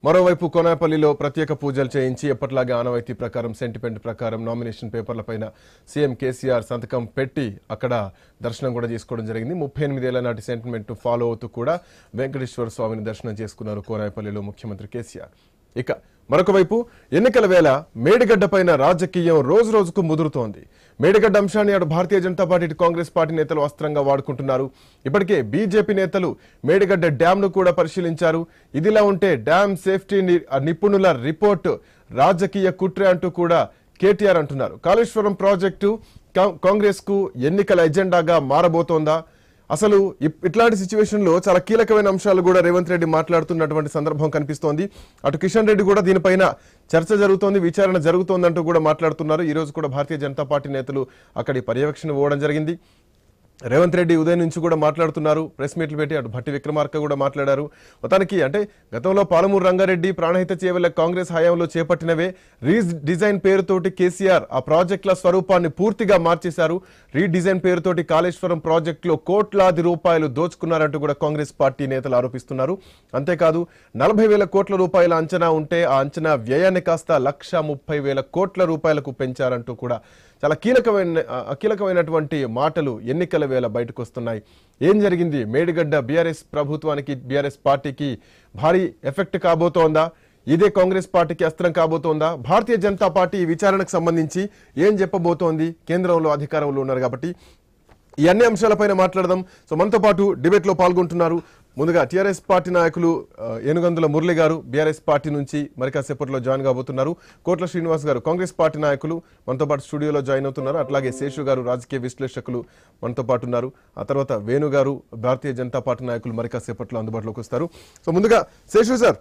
మరోవైపు కోనాపల్లిలో ప్రత్యేక పూజలు చేయించి ఎప్పటిలాగే ఆనవాయితీ ప్రకారం సెంటిమెంట్ ప్రకారం నామినేషన్ పేపర్లపైన సీఎం కేసీఆర్ సంతకం పెట్టి అక్కడ దర్శనం కూడా చేసుకోవడం జరిగింది ముప్పై ఎనిమిదేళ్ల నాటి సెంటిమెంట్ ఫాలో అవుతూ కూడా వెంకటేశ్వర స్వామిని దర్శనం చేసుకున్నారు కోనాపల్లిలో ముఖ్యమంత్రి కేసీఆర్ ఇక మరొక వైపు ఎన్నికల వేళ మేడిగడ్డ పైన రాజకీయం రోజు రోజుకు ముదురుతోంది మేడిగడ్డ అంశాన్ని అటు భారతీయ జనతా పార్టీ ఇటు కాంగ్రెస్ పార్టీ నేతలు అస్త్రంగా వాడుకుంటున్నారు ఇప్పటికే బీజేపీ నేతలు మేడిగడ్డ డ్యామ్ ను కూడా పరిశీలించారు ఇదిలా ఉంటే డ్యామ్ సేఫ్టీ ని- నిపుణుల రిపోర్టు రాజకీయ కుట్ర అంటూ కూడా కేటీఆర్ అంటున్నారు కాళేశ్వరం ప్రాజెక్టు కాంగ్రెస్ కు ఎన్నికల ఎజెండాగా మారబోతోందా అసలు ఇప్- ఇట్లాంటి సిచ్యువేషన్ లో చాలా కీలకమైన అంశాలు కూడా రేవంత్ రెడ్డి మాట్లాడుతున్నటువంటి సందర్భం కనిపిస్తోంది అటు కిషన్ రెడ్డి కూడా దీనిపైన చర్చ జరుగుతోంది విచారణ జరుగుతోందంటూ కూడా మాట్లాడుతున్నారు ఈ రోజు కూడా భారతీయ జనతా పార్టీ నేతలు అక్కడి పర్యవేక్షణ పోవడం జరిగింది రేవంత్ రెడ్డి ఉదయం నుంచి కూడా మాట్లాడుతున్నారు ప్రెస్ మీట్లు పెట్టి అటు భట్టి విక్రమార్క కూడా మాట్లాడారు మొత్తానికి అంటే గతంలో పాలమూరు రంగారెడ్డి ప్రాణహిత చేవల కాంగ్రెస్ హయాంలో చేపట్టినవే రీజ్ డిజైన్ పేరుతోటి కేసీఆర్ ఆ ప్రాజెక్టుల స్వరూపాన్ని పూర్తిగా మార్చేశారు రీడిజైన్ పేరుతోటి కాళేశ్వరం ప్రాజెక్టులో కోట్లాది రూపాయలు దోచుకున్నారంటూ కూడా కాంగ్రెస్ పార్టీ నేతలు ఆరోపిస్తున్నారు అంతేకాదు నలభై వేల కోట్ల రూపాయల అంచనా ఉంటే ఆ అంచనా వ్యయాన్ని కాస్త లక్ష ముప్పై వేల కోట్ల రూపాయలకు పెంచారంటూ కూడా చాలా కీలకమైన ఆ, కీలకమైనటువంటి మాటలు ఎన్నికల వేళ బయటకు వస్తున్నాయి ఏం జరిగింది మేడిగడ్డ బీఆర్ఎస్ ప్రభుత్వానికి బీఆర్ఎస్ పార్టీకి భారీ ఎఫెక్ట్ కాబోతోందా ఇదే కాంగ్రెస్ పార్టీకి అస్త్రం కాబోతోందా భారతీయ జనతా పార్టీ ఈ విచారణకు సంబంధించి ఏం చెప్పబోతోంది కేంద్రంలో అధికారంలో ఉన్నారు కాబట్టి ఈ అన్ని అంశాలపైన మాట్లాడదాం సో మనతో పాటు డిబేట్ లో పాల్గొంటున్నారు ముందుగా టీఆర్ఎస్ పార్టీ నాయకులు ఆ, ఏనుగందుల మురళి గారు బీఆర్ఎస్ పార్టీ నుంచి మరి కాసేపట్లో జాయిన్ కాబోతున్నారు కోట్ల శ్రీనివాస్ గారు కాంగ్రెస్ పార్టీ నాయకులు మనతో పాటు స్టూడియోలో జాయిన్ అవుతున్నారు అట్లాగే శేషు గారు రాజకీయ విశ్లేషకులు మనతో పాటు ఉన్నారు ఆ తర్వాత వేణు గారు భారతీయ జనతా పార్టీ నాయకులు మరి కాసేపట్లో అందుబాటులోకి వస్తారు సో ముందుగా శేషు సార్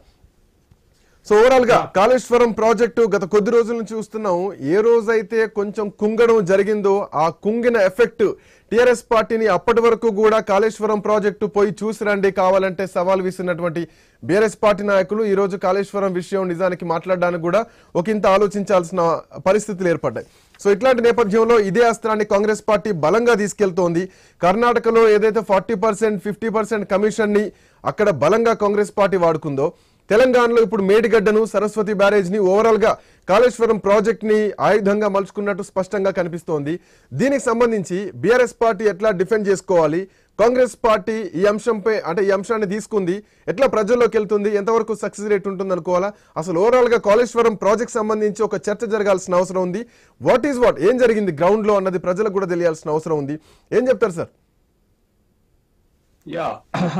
సో ఓవరాల్ గా కాళేశ్వరం ప్రాజెక్టు గత కొద్ది రోజుల నుంచి చూస్తున్నాం ఏ రోజైతే కొంచెం కుంగడం జరిగిందో ఆ కుంగిన ఎఫెక్ట్ టిఆర్ఎస్ పార్టీని అప్పటి వరకు కూడా కాళేశ్వరం ప్రాజెక్టు పోయి చూసి రండి కావాలంటే సవాల్ విసిరినటువంటి బీఆర్ఎస్ పార్టీ నాయకులు ఈ రోజు కాళేశ్వరం విషయం నిజానికి మాట్లాడడానికి కూడా ఒక ఇంత ఆలోచించాల్సిన పరిస్థితులు ఏర్పడ్డాయి సో ఇట్లాంటి నేపథ్యంలో ఇదే అస్త్రాన్ని కాంగ్రెస్ పార్టీ బలంగా తీసుకెళ్తోంది కర్ణాటకలో ఏదైతే forty percent fifty percent commission ని అక్కడ బలంగా కాంగ్రెస్ పార్టీ వాడుకుందో తెలంగాణలో ఇప్పుడు మేడిగడ్డను సరస్వతి బ్యారేజ్ ని ఓవరాల్ గా కాళేశ్వరం ప్రాజెక్ట్ ని ఆయుధంగా మలుచుకున్నట్టు స్పష్టంగా కనిపిస్తోంది దీనికి సంబంధించి బీఆర్ఎస్ పార్టీ ఎట్లా డిఫెండ్ చేసుకోవాలి కాంగ్రెస్ పార్టీ ఈ అంశంపై అంటే ఈ అంశాన్ని తీసుకుంది ఎట్లా ప్రజల్లోకి వెళ్తుంది ఎంతవరకు సక్సెస్ రేట్ ఉంటుంది అనుకోవాలా అసలు ఓవరాల్ గా కాళేశ్వరం ప్రాజెక్ట్ సంబంధించి ఒక చర్చ జరగాల్సిన అవసరం ఉంది వాట్ ఈస్ వాట్ ఏం జరిగింది గ్రౌండ్ లో అన్నది ప్రజలకు కూడా తెలియాల్సిన అవసరం ఉంది ఏం చెప్తారు సార్ యా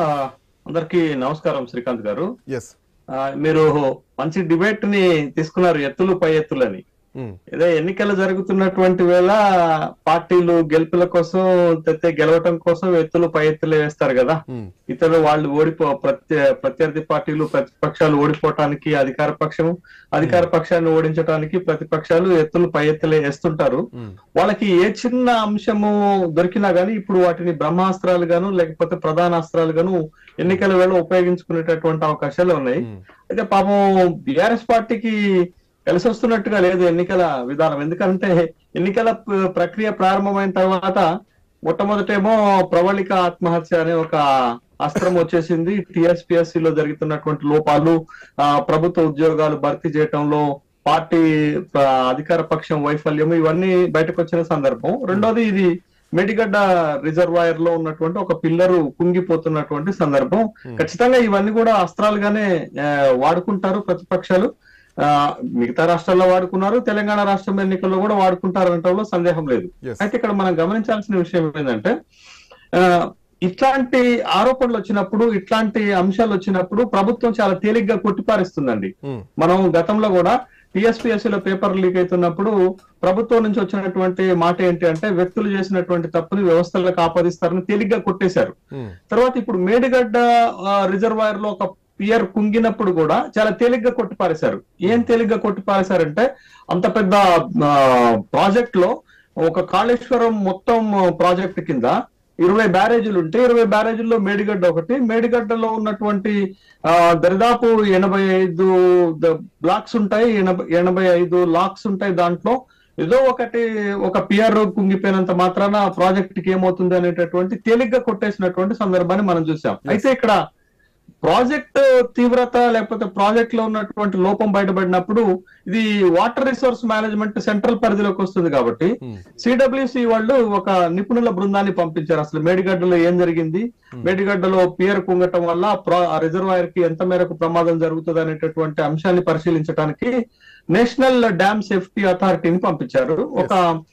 అందరికి నమస్కారం శ్రీకాంత్ గారు ఎస్ ఆ, మీరు మంచి డిబేట్ ని తీసుకున్నారు ఎత్తులు పై ఎత్తులని ఏదో ఎన్నికలు జరుగుతున్నటువంటి వేళ పార్టీలు గెలుపుల కోసం తెతే గెలవటం కోసం ఎత్తులు పై ఎత్తులు వేస్తారు కదా ఇతరులు వాళ్ళు ఓడిపో ప్రత్య ప్రత్యర్థి పార్టీలు ప్రతిపక్షాలు ఓడిపోవటానికి అధికార పక్షం అధికార పక్షాన్ని ఓడించడానికి ప్రతిపక్షాలు ఎత్తులు పై ఎత్తులే వేస్తుంటారు వాళ్ళకి ఏ చిన్న అంశము దొరికినా గానీ ఇప్పుడు వాటిని బ్రహ్మాస్త్రాలు గాను లేకపోతే ప్రధాన అస్త్రాలు గాను ఎన్నికల వేళ ఉపయోగించుకునేటటువంటి అవకాశాలు ఉన్నాయి అయితే పాపం బిఆర్ఎస్ పార్టీకి కలిసి వస్తున్నట్టుగా లేదు ఎన్నికల విధానం ఎందుకంటే ఎన్నికల ప- ప్రక్రియ ప్రారంభమైన తర్వాత మొట్టమొదటేమో ప్రవళిక ఆత్మహత్య అనే ఒక అస్త్రం వచ్చేసింది టిఎస్పిఎస్సి లో జరుగుతున్నటువంటి లోపాలు ఆ ప్రభుత్వ ఉద్యోగాలు భర్తీ చేయటంలో పార్టీ ఆ, అధికార పక్షం వైఫల్యం ఇవన్నీ బయటకు వచ్చిన సందర్భం రెండోది ఇది మేడిగడ్డ రిజర్వాయర్ లో ఉన్నటువంటి ఒక పిల్లరు కుంగిపోతున్నటువంటి సందర్భం ఖచ్చితంగా ఇవన్నీ కూడా అస్త్రాలుగానే ఆ, వాడుకుంటారు ప్రతిపక్షాలు ఆ, మిగతా రాష్ట్రాల్లో వాడుకున్నారు తెలంగాణ రాష్ట్రం ఎన్నికల్లో కూడా వాడుకుంటారు అనటంలో సందేహం లేదు Yes. అయితే ఇక్కడ మనం గమనించాల్సిన విషయం ఏంటంటే ఆ, ఇట్లాంటి ఆరోపణలు వచ్చినప్పుడు ఇట్లాంటి అంశాలు వచ్చినప్పుడు ప్రభుత్వం చాలా తేలిగ్గా కొట్టిపారిస్తుందండి మనం గతంలో కూడా టిఎస్పిఎస్సి లో పేపర్ లీక్ అవుతున్నప్పుడు ప్రభుత్వం నుంచి వచ్చినటువంటి మాట ఏంటి అంటే వ్యక్తులు చేసినటువంటి తప్పుని వ్యవస్థలకు ఆపాదిస్తారని తేలిగ్గా కొట్టేశారు తర్వాత ఇప్పుడు మేడిగడ్డ రిజర్వాయర్ లో ఒక పియర్ కుంగినప్పుడు కూడా చాలా తేలిగ్గా కొట్టిపారేశారు ఏం తేలిగ్గా కొట్టిపారేశారంటే అంత పెద్ద ప్రాజెక్ట్ లో ఒక కాళేశ్వరం మొత్తం ప్రాజెక్ట్ కింద ఇరవై బ్యారేజీలు ఉంటే ఇరవై బ్యారేజీల్లో మేడిగడ్డ ఒకటి మేడిగడ్డలో ఉన్నటువంటి ఆ, దరిదాపు ఎనభై ఐదు బ్లాక్స్ ఉంటాయి ఎనభై ఎనభై ఐదు లాక్స్ ఉంటాయి దాంట్లో ఏదో ఒకటి ఒక పిఆర్ కుంగిపోయినంత మాత్రాన ప్రాజెక్ట్ కి ఏమవుతుంది అనేటటువంటి తేలిగ్గా కొట్టేసినటువంటి సందర్భాన్ని మనం చూసాం అయితే ఇక్కడ ప్రాజెక్ట్ తీవ్రత లేకపోతే ప్రాజెక్ట్ లో ఉన్నటువంటి లోపం బయటపడినప్పుడు ఇది వాటర్ రిసోర్స్ మేనేజ్మెంట్ సెంట్రల్ పరిధిలోకి వస్తుంది కాబట్టి సిడబ్ల్యూసి వాళ్ళు ఒక నిపుణుల బృందాన్ని పంపించారు అసలు మేడిగడ్డలో ఏం జరిగింది మేడిగడ్డలో పియర్ కుంగటం వల్ల రిజర్వాయర్ కి ఎంత మేరకు ప్రమాదం జరుగుతుంది అనేటటువంటి అంశాన్ని పరిశీలించడానికి నేషనల్ డ్యామ్ సేఫ్టీ అథారిటీని పంపించారు ఒక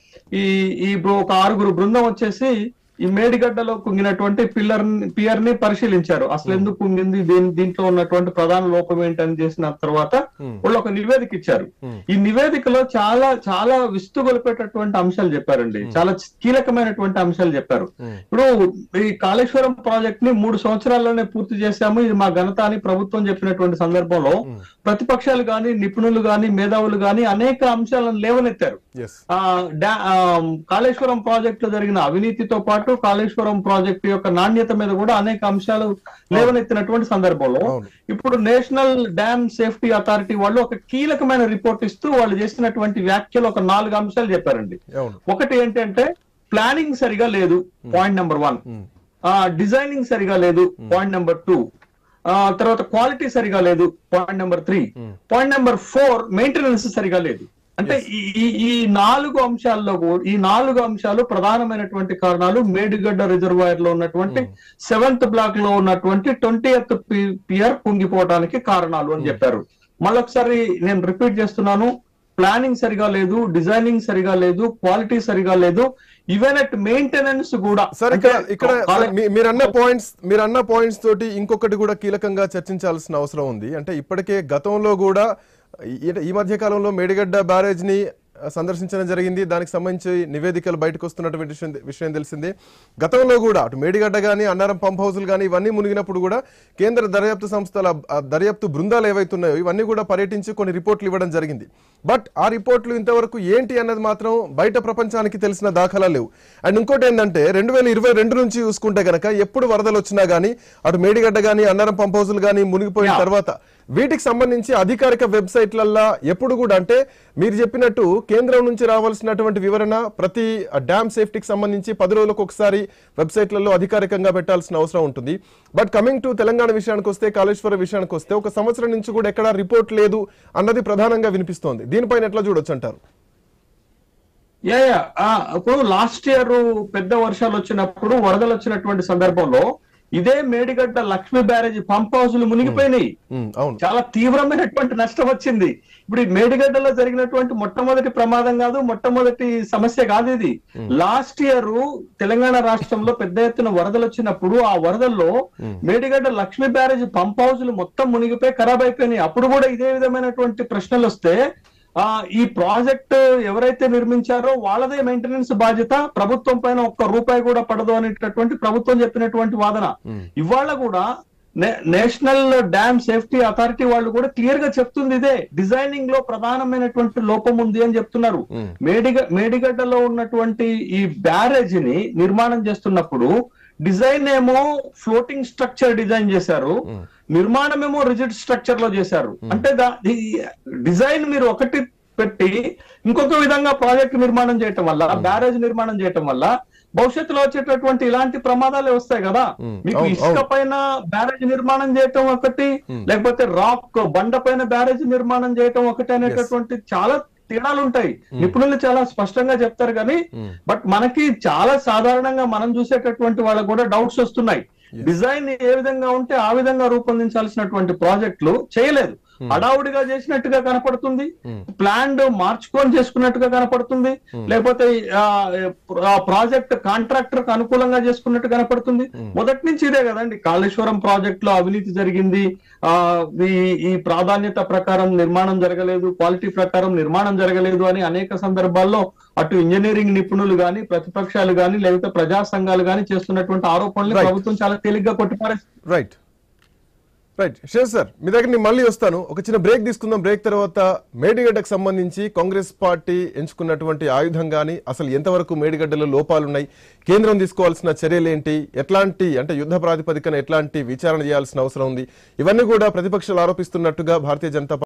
ఈ ఈ బృ- ఒక ఆరుగురు బృందం వచ్చేసి ఈ మేడిగడ్డలో కుంగినటువంటి పిల్లర్ పియర్ ని పరిశీలించారు అసలు ఎందుకు కుంగింది దీని దీంట్లో ఉన్నటువంటి ప్రధాన లోపం ఏంటని చేసిన తర్వాత వాళ్ళు ఒక నివేదిక ఇచ్చారు ఈ నివేదికలో చాలా చాలా విస్తుగొలిపేటటువంటి అంశాలు చెప్పారండి చాలా కీలకమైనటువంటి అంశాలు చెప్పారు ఇప్పుడు ఈ కాళేశ్వరం ప్రాజెక్ట్ ని మూడు సంవత్సరాల్లోనే పూర్తి చేశాము ఇది మా ఘనత అని ప్రభుత్వం చెప్పినటువంటి సందర్భంలో ప్రతిపక్షాలు గాని నిపుణులు గాని మేధావులు గాని అనేక అంశాలను లేవనెత్తారు ఎస్ ఆ డా- ఆ, కాళేశ్వరం ప్రాజెక్ట్ లో జరిగిన అవినీతితో పాటు కాళేశ్వరం ప్రాజెక్టు యొక్క నాణ్యత మీద కూడా అనేక అంశాలు లేవనెత్తినటువంటి సందర్భంలో అవును. ఇప్పుడు నేషనల్ డ్యామ్ సేఫ్టీ అథారిటీ వాళ్ళు ఒక కీలకమైన రిపోర్ట్ ఇస్తూ వాళ్ళు చేసినటువంటి వ్యాఖ్యలు ఒక నాలుగు అంశాలు చెప్పారండి అవును ఒకటి ఏంటంటే ప్లానింగ్ సరిగా లేదు పాయింట్ నెంబర్ వన్ డిజైనింగ్ సరిగా లేదు పాయింట్ నెంబర్ టూ తర్వాత క్వాలిటీ సరిగా లేదు point number three point number four maintenance సరిగా లేదు అంటే ఈ- ఈ ఈ నాలుగు అంశాల్లో కూడా ఈ నాలుగు అంశాలు ప్రధానమైనటువంటి కారణాలు మేడిగడ్డ రిజర్వాయర్ లో ఉన్నటువంటి సెవెంత్ బ్లాక్ లో ఉన్నటువంటి ట్వంటీ ఎత్ పియర్ కుంగిపోవడానికి కారణాలు అని చెప్పారు మళ్ళొకసారి నేను రిపీట్ చేస్తున్నాను ప్లానింగ్ సరిగా లేదు డిజైనింగ్ సరిగా లేదు క్వాలిటీ సరిగా లేదు ఈవెన్ అట్ మెయింటెనెన్స్ కూడా సార్ ఇక్కడ అంటే ఇక్కడ కాలే- మీ- మీరు అన్న పాయింట్స్ మీరు అన్న పాయింట్స్ తోటి ఇంకొకటి కూడా కీలకంగా చర్చించాల్సిన అవసరం ఉంది అంటే ఇప్పటికే గతంలో కూడా ఈ- ఈ మధ్య కాలంలో మేడిగడ్డ బ్యారేజ్ ని ఆ, సందర్శించడం జరిగింది దానికి సంబంధించి నివేదికలు బయటకు వస్తున్నటువంటి విషయం విషయం తెలిసింది గతంలో కూడా అటు మేడిగడ్డ కానీ అన్నారం పంప్ హౌసులు కానీ ఇవన్నీ మునిగినప్పుడు కూడా కేంద్ర దర్యాప్తు సంస్థల ఆ దర్యాప్తు బృందాలు ఏవైతున్నాయో ఇవన్నీ కూడా పర్యటించి కొన్ని రిపోర్ట్లు ఇవ్వడం జరిగింది బట్ ఆ రిపోర్ట్లు ఇంతవరకు ఏంటి అన్నది మాత్రం బయట ప్రపంచానికి తెలిసిన దాఖలా లేవు అండ్ ఇంకోటి ఏంటంటే రెండు వేల ఇరవై రెండు నుంచి చూసుకుంటే గనక ఎప్పుడు వరదలు వచ్చినా గానీ అటు మేడిగడ్డ కానీ అన్నారం పంప్ హౌసులు కానీ మునిగిపోయిన Yeah. తర్వాత వీటికి సంబంధించి అధికారిక వెబ్సైట్లల్లో ఎప్పుడు కూడా అంటే మీరు చెప్పినట్టు కేంద్రం నుంచి రావాల్సినటువంటి వివరణ ప్రతి డ్యామ్ సేఫ్టీకి సంబంధించి పది రోజులకు ఒకసారి వెబ్సైట్లలో అధికారికంగా పెట్టాల్సిన అవసరం ఉంటుంది బట్ కమింగ్ టు తెలంగాణ విషయానికి వస్తే కాళేశ్వర విషయానికి వస్తే ఒక సంవత్సరం నుంచి కూడా ఎక్కడా రిపోర్ట్ లేదు అన్నది ప్రధానంగా వినిపిస్తోంది దీనిపైన ఎట్లా చూడొచ్చు అంటారు యా యా ఆ, ఇప్పుడు లాస్ట్ ఇయర్ పెద్ద వర్షాలు వచ్చినప్పుడు వరదలు వచ్చినటువంటి సందర్భంలో ఇదే మేడిగడ్డ లక్ష్మీ బ్యారేజ్ పంప్ హౌస్లు మునిగిపోయినాయి ఉమ్, అవును చాలా తీవ్రమైనటువంటి నష్టం వచ్చింది ఇప్పుడు ఈ మేడిగడ్డలో జరిగినటువంటి మొట్టమొదటి ప్రమాదం కాదు మొట్టమొదటి సమస్య కాదు ఇది లాస్ట్ ఇయర్ తెలంగాణ రాష్ట్రంలో పెద్ద ఎత్తున వరదలు వచ్చినప్పుడు ఆ వరదల్లో మేడిగడ్డ లక్ష్మీ బ్యారేజ్ పంప్ హౌస్లు మొత్తం మునిగిపోయి ఖరాబ్ అయిపోయినాయి అప్పుడు కూడా ఇదే విధమైనటువంటి ప్రశ్నలు వస్తే ఆ ఈ ప్రాజెక్ట్ ఎవరైతే నిర్మించారో వాళ్ళదే మెయింటెనెన్స్ బాధ్యత ప్రభుత్వం పైన ఒక్క రూపాయి కూడా పడదు అనేటటువంటి ప్రభుత్వం చెప్పినటువంటి వాదన ఇవాళ కూడా నే- నేషనల్ డ్యామ్ సేఫ్టీ అథారిటీ వాళ్ళు కూడా క్లియర్ గా చెప్తుంది ఇదే డిజైనింగ్ లో ప్రధానమైనటువంటి లోపం ఉంది అని చెప్తున్నారు మేడిగ మేడిగడ్డలో ఉన్నటువంటి ఈ బ్యారేజ్ ని నిర్మాణం చేస్తున్నప్పుడు డిజైన్ ఏమో ఫ్లోటింగ్ స్ట్రక్చర్ డిజైన్ చేశారు నిర్మాణం ఏమో రిజిడ్ స్ట్రక్చర్ లో చేశారు అంటే దా- ఈ డిజైన్ మీరు ఒకటి పెట్టి ఇంకొక విధంగా ప్రాజెక్ట్ నిర్మాణం చేయటం వల్ల బ్యారేజ్ నిర్మాణం చేయటం వల్ల భవిష్యత్తులో వచ్చేటటువంటి ఇలాంటి ప్రమాదాలే వస్తాయి కదా ఉమ్, మీకు అవును, ఇసుక అవును. పైన బ్యారేజ్ నిర్మాణం చేయటం ఒకటి లేకపోతే రాక్ బండ పైన బ్యారేజ్ నిర్మాణం చేయటం ఒకటి అనేటటువంటి చాలా తేడాలు ఉంటాయి నిపుణులు చాలా స్పష్టంగా చెప్తారు కానీ బట్ మనకి చాలా సాధారణంగా మనం చూసేటటువంటి వాళ్ళకు కూడా డౌట్స్ వస్తున్నాయి డిజైన్ ఏ విధంగా ఉంటే ఆ విధంగా రూపొందించాల్సినటువంటి ప్రాజెక్టులు చేయలేదు హడావుడిగా చేసినట్టుగా కనపడుతుంది ప్లాన్ మార్చుకొని చేసుకున్నట్టుగా కనపడుతుంది లేకపోతే ఆ ప్రాజెక్ట్ కాంట్రాక్టర్ కు అనుకూలంగా చేసుకున్నట్టు కనపడుతుంది మొదటి నుంచి ఇదే కదండి కాళేశ్వరం ప్రాజెక్ట్ లో అవినీతి జరిగింది ఆ ఈ ఈ ప్రాధాన్యత ప్రకారం నిర్మాణం జరగలేదు క్వాలిటీ ప్రకారం నిర్మాణం జరగలేదు అని అనేక సందర్భాల్లో అటు ఇంజనీరింగ్ నిపుణులు గాని ప్రతిపక్షాలు గాని లేకపోతే ప్రజా సంఘాలు గాని చేస్తున్నటువంటి ఆరోపణలు Right. ప్రభుత్వం చాలా తేలిగ్గా కొట్టిపారేస్తుంది రైట్ రైట్ షూర్ సార్ మీ దగ్గర నేను మళ్ళీ వస్తాను ఒక చిన్న బ్రేక్ తీసుకుందాం బ్రేక్ తర్వాత మేడిగడ్డకు సంబంధించి కాంగ్రెస్ పార్టీ ఎంచుకున్నటువంటి ఆయుధం కానీ అసలు ఎంతవరకు మేడిగడ్డలో లోపాలు ఉన్నాయి కేంద్రం తీసుకోవాల్సిన చర్యలు ఏంటి ఎట్లాంటి అంటే యుద్ధ ప్రాతిపదికన ఎట్లాంటి విచారణ చేయాల్సిన అవసరం ఉంది ఇవన్నీ కూడా ప్రతిపక్షాలు ఆరోపిస్తున్నట్టుగా భారతీయ జనతా